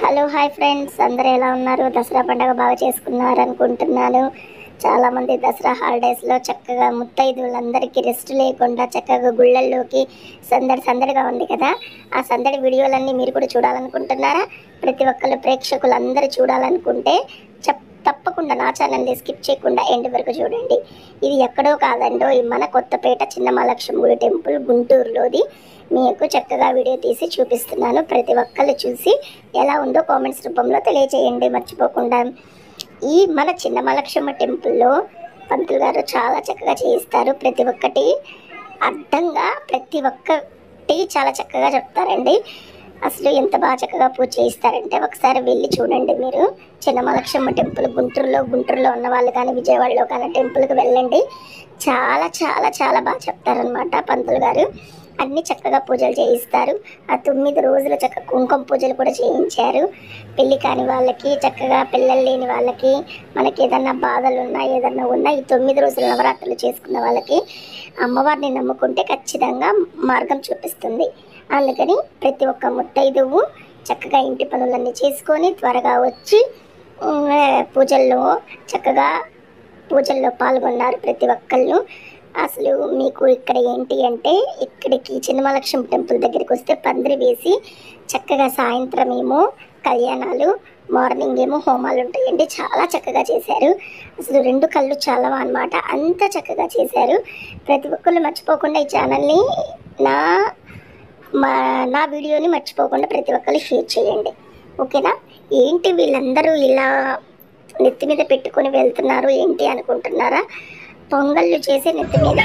Hello hi friends అందరూ ఎలా ఉన్నారు దసరా పండుగ బాగా చేసుకున్నారు అనుకుంటున్నాను చాలా మంది దసరా హాలిడేస్లో చక్కగా ముత్తైదువులందరికీ రెస్ట్ లేకుండా చక్కగా గుళ్ళల్లోకి సందడి సందడిగా ఉంది కదా ఆ సందడి వీడియోలన్నీ మీరు కూడా చూడాలనుకుంటున్నారా ప్రతి ఒక్కరు ప్రేక్షకులు అందరూ చూడాలనుకుంటే చెప్ తప్పకుండా నా ఛానల్ని స్కిప్ చేయకుండా ఎండ్ వరకు చూడండి ఇది ఎక్కడో కాదండో ఈ మన కొత్తపేట చిన్న మహాలక్ష్మి గుడి టెంపుల్ గుంటూరులోది మీకు చక్కగా వీడియో తీసి చూపిస్తున్నాను ప్రతి ఒక్కళ్ళు చూసి ఎలా ఉందో కామెంట్స్ రూపంలో తెలియజేయండి మర్చిపోకుండా ఈ మన చిన్న మహాలక్ష్మి టెంపుల్లో పంతులు గారు చాలా చక్కగా చేయిస్తారు ప్రతి ఒక్కటి అర్థంగా ప్రతి ఒక్కటి చాలా చక్కగా చెప్తారండి అసలు ఎంత బాగా చక్కగా పూజ చేయిస్తారంటే ఒకసారి వెళ్ళి చూడండి మీరు చిన్న మహాలక్ష్మి టెంపుల్ గుంటూరులో గుంటూరులో ఉన్న వాళ్ళు కానీ విజయవాడలో కానీ టెంపుల్కి వెళ్ళండి చాలా చాలా చాలా బాగా చెప్తారనమాట పంతులు గారు అన్ని చక్కగా పూజలు చేయిస్తారు ఆ తొమ్మిది రోజులు చక్కగా కుంకుమ పూజలు కూడా చేయించారు పెళ్లి కాని వాళ్ళకి చక్కగా పిల్లలు లేని వాళ్ళకి మనకి ఏదన్నా బాధలు ఉన్నా ఏదన్నా ఉన్నా ఈ తొమ్మిది రోజులు నవరాత్రులు చేసుకున్న వాళ్ళకి అమ్మవారిని నమ్ముకుంటే ఖచ్చితంగా మార్గం చూపిస్తుంది అందుకని ప్రతి ఒక్క ముత్తైదువు చక్కగా ఇంటి పనులన్నీ చేసుకొని త్వరగా వచ్చి ఉమ్, పూజల్లో చక్కగా పూజల్లో పాల్గొన్నారు ప్రతి ఒక్కళ్ళు అసలు మీకు ఇక్కడ ఏంటి అంటే ఇక్కడికి చిన్నమలక్ష్మి టెంపుల్ దగ్గరికి వస్తే పందిరి వేసి చక్కగా సాయంత్రం ఏమో కళ్యాణాలు మార్నింగ్ ఏమో హోమాలు ఉంటాయండి చాలా చక్కగా చేశారు అసలు రెండు కళ్ళు చల్లవ అనమాట అంత చక్కగా చేశారు ప్రతి ఒక్కళ్ళు మర్చిపోకుండా ఈ ఛానల్ని నా మా నా వీడియోని మర్చిపోకుండా ప్రతి ఒక్కరు షేర్ చేయండి ఓకేనా ఏంటి వీళ్ళందరూ ఇలా నెత్తి మీద పెట్టుకొని వెళ్తున్నారు ఏంటి అనుకుంటున్నారా పొంగళ్ళు చేసి నెత్తి మీద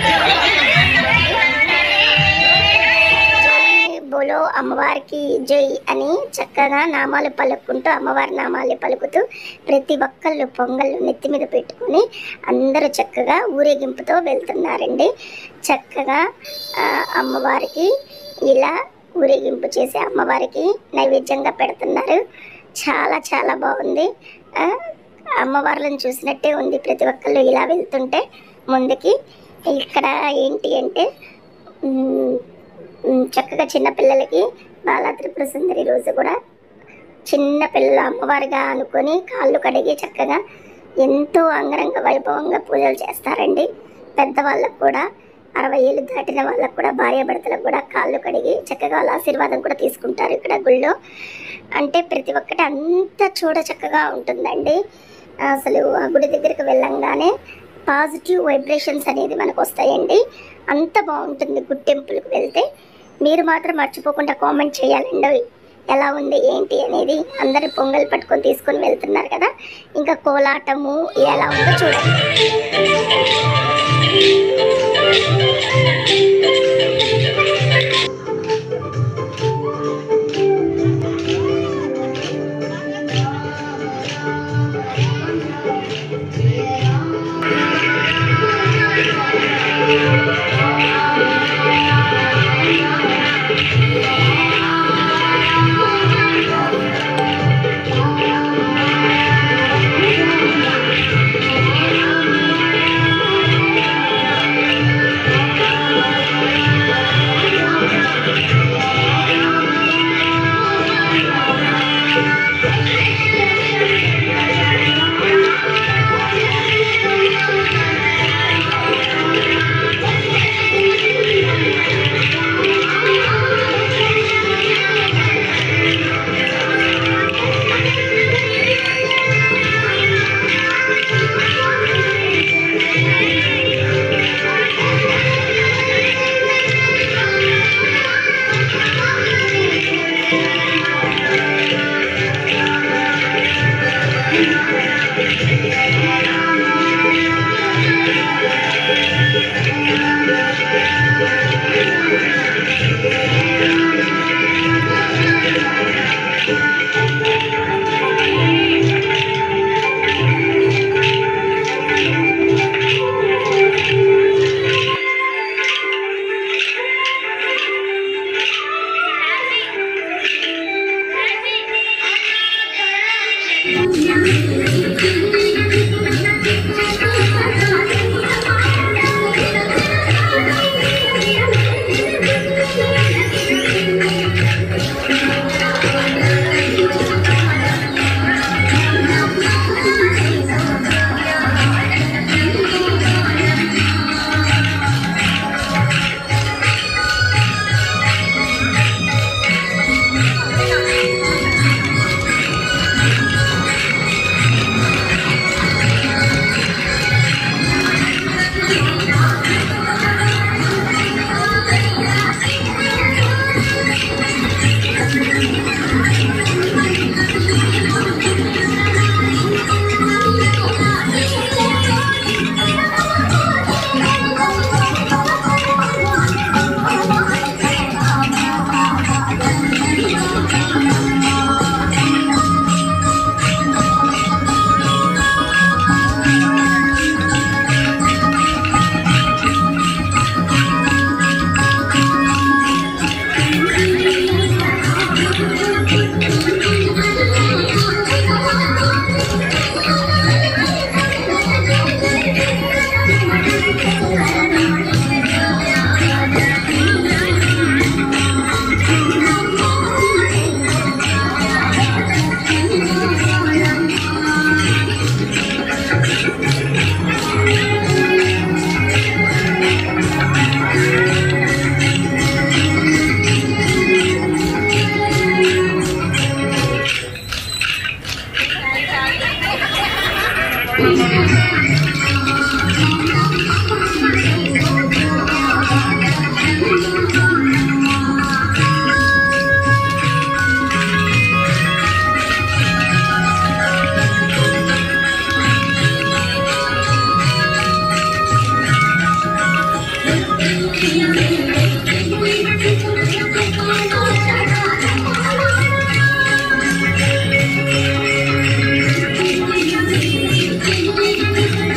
జై బోలో అమ్మవారికి జై అని చక్కగా నామాలు పలుకుంటూ అమ్మవారి నామాలు పలుకుతూ ప్రతి ఒక్కళ్ళు పొంగళ్ళు నెత్తి మీద పెట్టుకొని అందరూ చక్కగా ఊరేగింపుతో వెళ్తున్నారండి చక్కగా ఆ, అమ్మవారికి ఇలా ఊరేగింపు చేసి అమ్మవారికి నైవేద్యంగా పెడుతున్నారు చాలా చాలా బాగుంది ఆ, అమ్మవార్లను చూసినట్టే ఉంది ప్రతి ఒక్కళ్ళు ఇలా వెళ్తుంటే ముందుకి ఇక్కడ ఏంటి అంటే ఉమ్, ఉమ్, చక్కగా చిన్నపిల్లలకి బాలా త్రిపుర సుందరి రోజు కూడా చిన్న పిల్లలు అమ్మవారిగా అనుకొని కాళ్ళు కడిగి చక్కగా ఎంతో అంగరంగ వైభవంగా పూజలు చేస్తారండి పెద్దవాళ్ళకు కూడా అరవై ఏళ్ళు దాటిన వాళ్ళకు కూడా భార్యాభర్తలకు కూడా కాళ్ళు కడిగి చక్కగా వాళ్ళ ఆశీర్వాదం కూడా తీసుకుంటారు ఇక్కడ గుళ్ళో అంటే ప్రతి ఒక్కటి అంత చూడ చక్కగా ఉంటుందండి అసలు ఆ గుడి దగ్గరికి వెళ్ళంగానే పాజిటివ్ వైబ్రేషన్స్ అనేది మనకు వస్తాయండి అంత బాగుంటుంది గుడ్ టెంపుల్కి వెళ్తే మీరు మాత్రం మర్చిపోకుండా కామెంట్ చేయాలండి ఎలా ఉంది ఏంటి అనేది అందరు పొంగల్ పట్టుకొని తీసుకొని వెళ్తున్నారు కదా ఇంకా కోలాటము ఎలా ఉందో చూడండి Thank you. Thank you.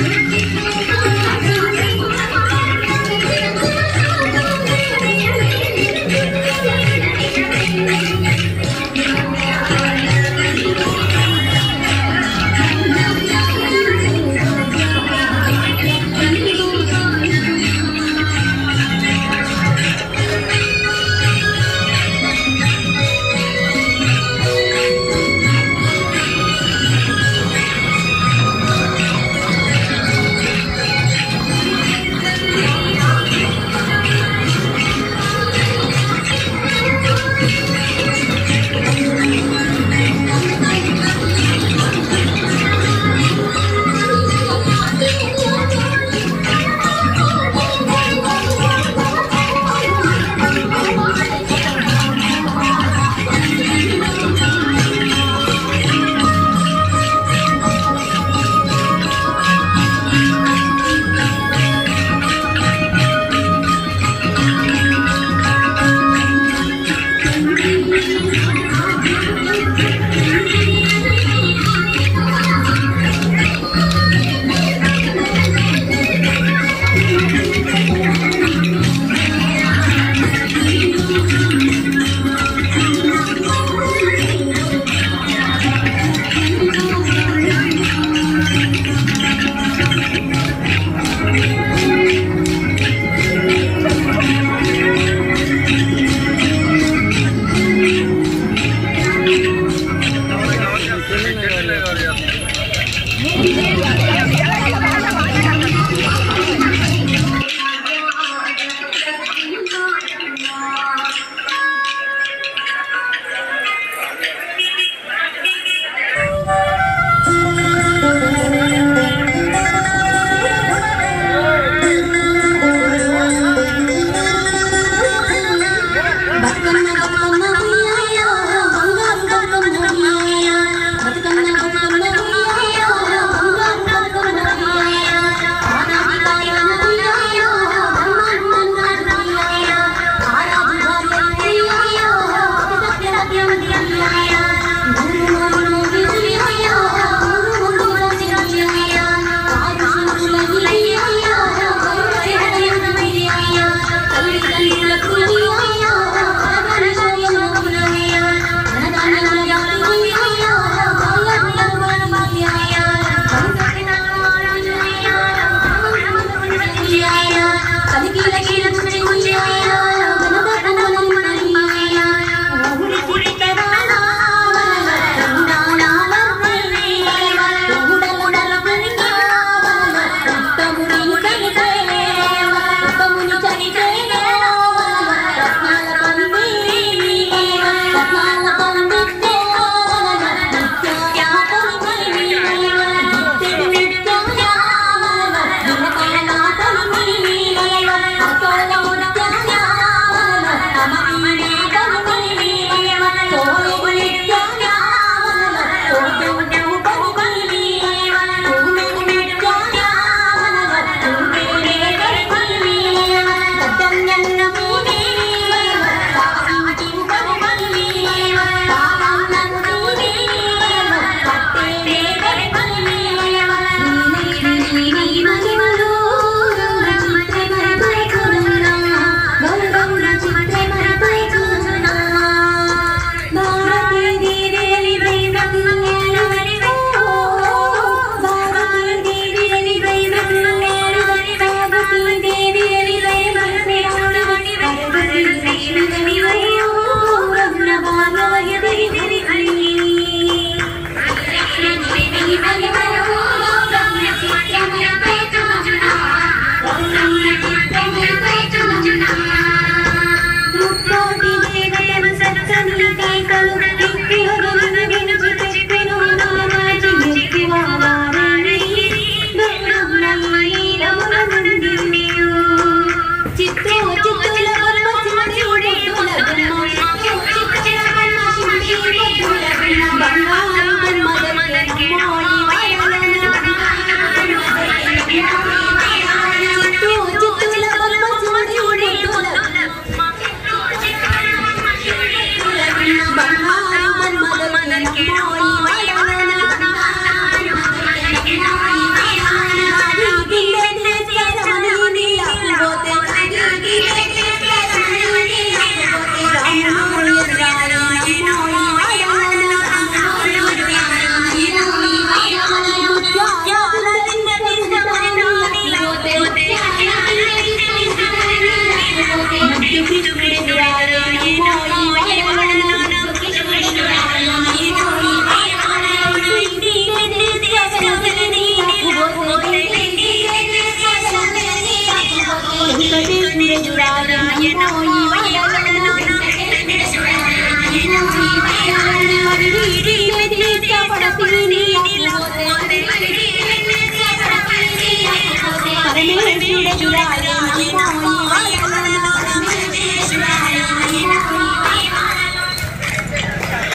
బంగారు